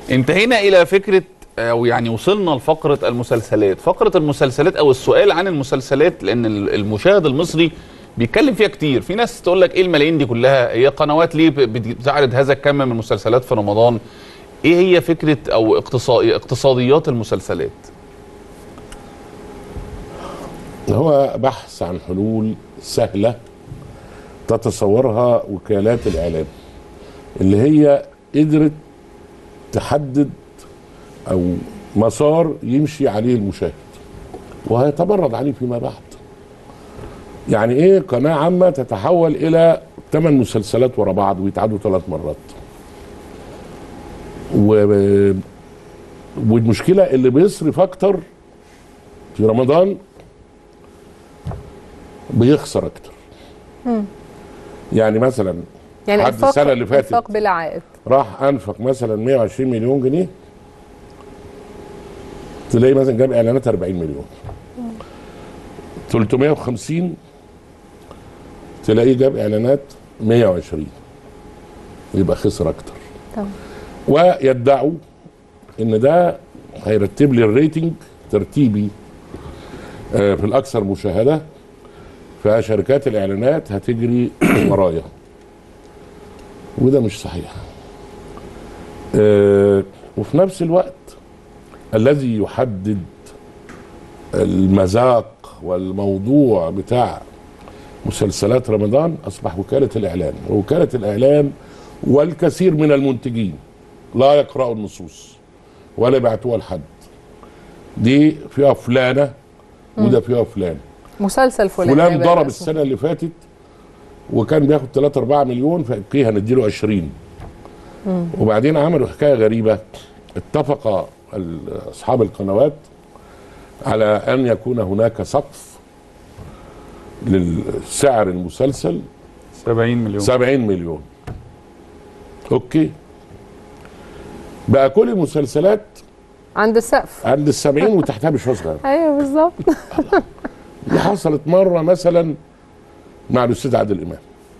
انتهينا الى فكره او يعني وصلنا لفقره المسلسلات فقره المسلسلات او السؤال عن المسلسلات لان ال- المشاهد المصري بيتكلم فيها كتير في ناس تقول لك ايه الملايين دي كلها هي قنوات ليه ب- بتعرض هذا الكم من المسلسلات في رمضان ايه هي فكره او اقتصادي اقتصاديات المسلسلات هو بحث عن حلول سهلة تتصورها وكالات الإعلام اللي هي قدرت تحدد أو مسار يمشي عليه المشاهد وهيتمرد عليه فيما بعد يعني ايه قناة عامة تتحول إلى ثمان مسلسلات ورا بعض ويتعادوا ثلاث مرات و... والمشكلة اللي بيصرف أكتر في رمضان بيخسر اكتر يعني مثلا يعني حد انفاق السنة اللي فاتت. انفاق بلا عائد راح انفق مثلا 120 مليون جنيه تلاقي مثلا جاب اعلانات 40 مليون 350 تلاقيه جاب اعلانات 120 يبقى خسر اكتر طبعا ويدعوا ان ده هيرتب لي الريتنج ترتيبي آه، في الاكثر مشاهده فشركات الاعلانات هتجري ورايا وده مش صحيح آه، وفي نفس الوقت الذي يحدد المذاق والموضوع بتاع مسلسلات رمضان اصبح وكاله الاعلام ووكاله الاعلام والكثير من المنتجين لا يقرأوا النصوص ولا يبعتوها لحد دي فيها فلانة وده فيها فلان مسلسل فلان فلان هيبقى ضرب اسمه. السنة اللي فاتت وكان بياخد 3 4 مليون فأوكي هنديله 20 وبعدين عملوا حكاية غريبة اتفق ال- أصحاب القنوات على أن يكون هناك سقف للسعر المسلسل 70 مليون 70 مليون اوكي بقى كل المسلسلات عند السقف عند ال 70 وتحتها بشويه صغيره ايوه بالظبط دي حصلت مره مثلا مع الاستاذ عادل امام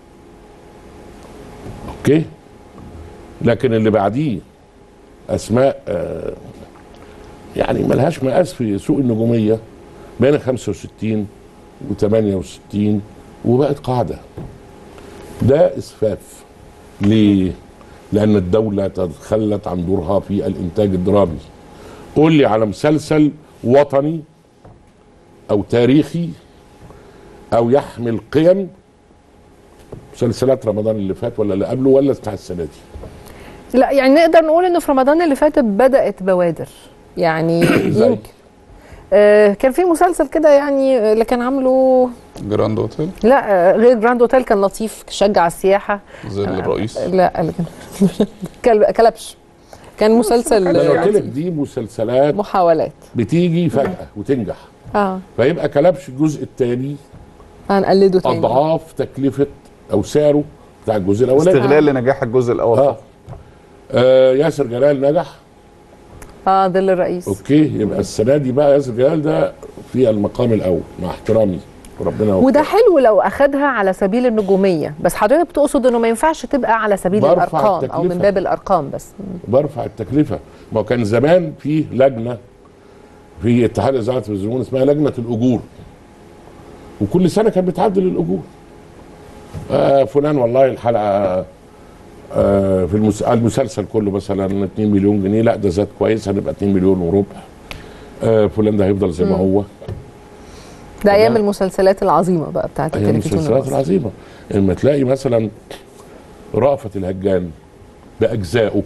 اوكي لكن اللي بعديه اسماء آه يعني ملهاش مقاس في سوق النجوميه بين 65 و68 وبقت قاعده ده اسفاف ليه؟ لان الدوله تخلت عن دورها في الانتاج الدرامي قول لي على مسلسل وطني او تاريخي او يحمل قيم مسلسلات رمضان اللي فات ولا اللي قبله ولا بتاع السنه دي لا يعني نقدر نقول انه في رمضان اللي فات بدات بوادر يعني زي يمكن آه كان في مسلسل كده يعني آه، اللي كان عامله جراند اوتيل لا آه، غير جراند اوتيل كان لطيف شجع السياحه ظل الرئيس لا اللي كان كلب- كلبش كان مسلسل انا قلت لك آه، دي مسلسلات محاولات بتيجي فجاه وتنجح اه فيبقى كلبش الجزء الثاني هنقلده تاني اضعاف تكلفه او سعره بتاع الجزء الاولاني استغلال لنجاح الجزء الاول اه آه، ياسر جلال نجح اه ظل الرئيس اوكي يبقى السنه دي بقى ياسر جلال ده في المقام الاول مع احترامي ربنا يوفقه. وده حلو لو اخدها على سبيل النجوميه بس حضرتك بتقصد انه ما ينفعش تبقى على سبيل برفع الارقام او التكلفة. من باب الارقام بس برفع التكلفه ما هو كان زمان في لجنه في اتحاد اذاعه التلفزيون اسمها لجنه الاجور وكل سنه كانت بتعدل الاجور آه فلان والله الحلقه آه في المس... المسلسل كله مثلا 2 مليون جنيه لا ده زاد كويس هنبقى 2 مليون وربع آه فلان ده هيفضل زي ما هو ده ايام المسلسلات العظيمه بقى بتاعت هي التلفزيون المسلسلات المصري. العظيمه لما تلاقي مثلا رأفت الهجان باجزائه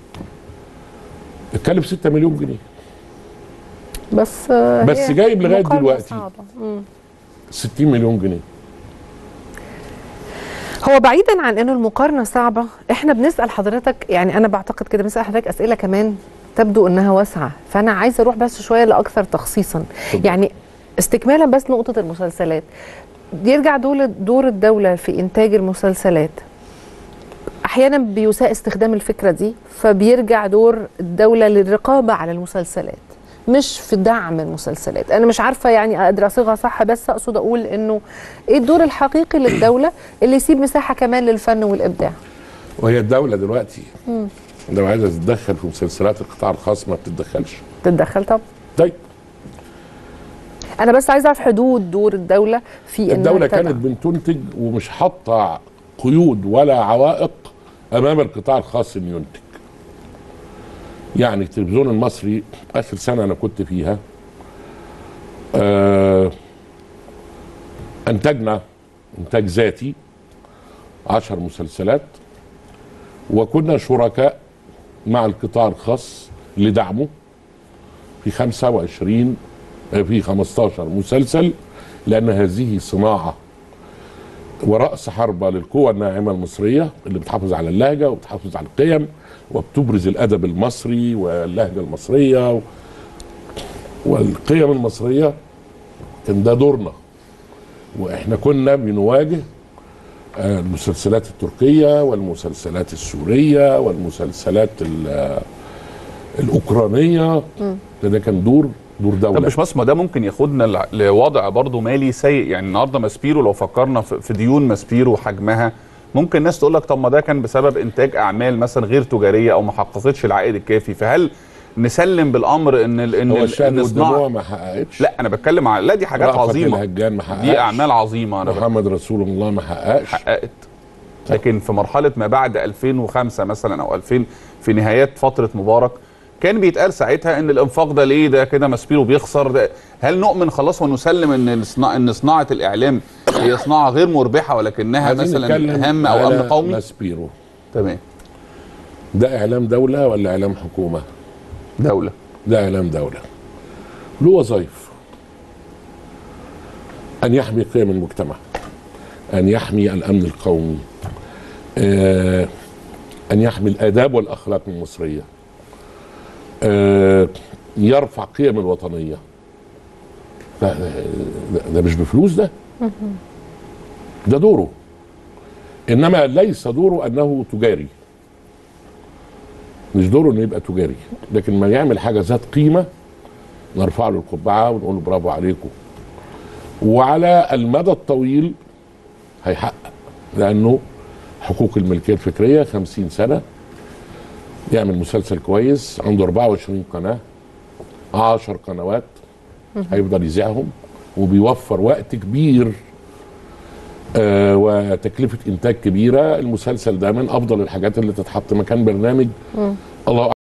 اتكلم 6 مليون جنيه بس آه، بس هي جايب لغاية مقارنة دلوقتي. صعبة. مم. 60 مليون جنيه هو بعيدا عن انه المقارنه صعبه احنا بنسال حضرتك يعني انا بعتقد كده بنسال حضرتك اسئله كمان تبدو انها واسعه فانا عايزه اروح بس شويه لاكثر تخصيصا اتفضل. يعني استكمالا بس نقطه المسلسلات يرجع دور دور الدوله في انتاج المسلسلات احيانا بيساء استخدام الفكره دي فبيرجع دور الدوله للرقابه على المسلسلات مش في دعم المسلسلات انا مش عارفه يعني اقدر اصيغها صح بس اقصد اقول انه ايه الدور الحقيقي للدوله اللي يسيب مساحه كمان للفن والابداع وهي الدولة دلوقتي لو عايزه تتدخل في مسلسلات القطاع الخاص ما بتتدخلش تتدخل طب طيب انا بس عايزه اعرف حدود دور الدوله في إنها الدولة تدعم. كانت بتنتج ومش حاطة قيود ولا عوائق أمام القطاع الخاص إنه ينتج. يعني التلفزيون المصري آخر سنة أنا كنت فيها آه أنتجنا إنتاج ذاتي عشر مسلسلات وكنا شركاء مع القطاع الخاص لدعمه في 25 آه، في 15 مسلسل لأن هذه صناعة ورأس حربة للقوى الناعمة المصرية اللي بتحافظ على اللهجة وبتحافظ على القيم وبتبرز الأدب المصري واللهجة المصرية و- والقيم المصرية كان ده دورنا واحنا كنا بنواجه آه، المسلسلات التركية والمسلسلات السورية والمسلسلات ال- الأوكرانية ده, ده كان دور دور طب دولة مش بس ما ده ممكن ياخدنا لع- لوضع برضه مالي سيء يعني النهارده ماسبيرو لو فكرنا في في ديون ماسبيرو وحجمها ممكن الناس تقول لك طب ما ده كان بسبب انتاج اعمال مثلا غير تجاريه او ما حققتش العائد الكافي فهل نسلم بالامر ان ال ان هو ال- الشأن ان صناعه والدموع ما حققتش لا انا بتكلم على لا دي حاجات رأفت عظيمه الهجان ما حققش دي اعمال عظيمه انا محمد رسول الله ما حققش حققت لكن في مرحله ما بعد 2005 مثلا او 2000 في نهايات فتره مبارك كان بيتقال ساعتها ان الانفاق ده ليه ده كده ماسبيرو بيخسر ده هل نؤمن خلاص ونسلم ان الصنا- ان صناعه الاعلام هي صناعه غير مربحه ولكنها عايزين مثلا نتكلم هام او على امن قومي ماسبيرو تمام ده اعلام دوله ولا اعلام حكومه دوله ده اعلام دوله له وظائف ان يحمي قيم المجتمع ان يحمي الامن القومي آه، ان يحمي الاداب والاخلاق المصريه آه، يرفع قيم الوطنيه ده, ده, ده مش بفلوس ده ده دوره انما ليس دوره انه تجاري مش دوره انه يبقى تجاري لكن ما يعمل حاجه ذات قيمه نرفع له القبعه ونقول له برافو عليكم وعلى المدى الطويل هيحقق لانه حقوق الملكيه الفكريه 50 سنه يعمل مسلسل كويس عنده 24 قناه 10 قنوات هيفضل يذيعهم وبيوفر وقت كبير آه وتكلفه انتاج كبيره المسلسل ده من افضل الحاجات اللي تتحط مكان برنامج الله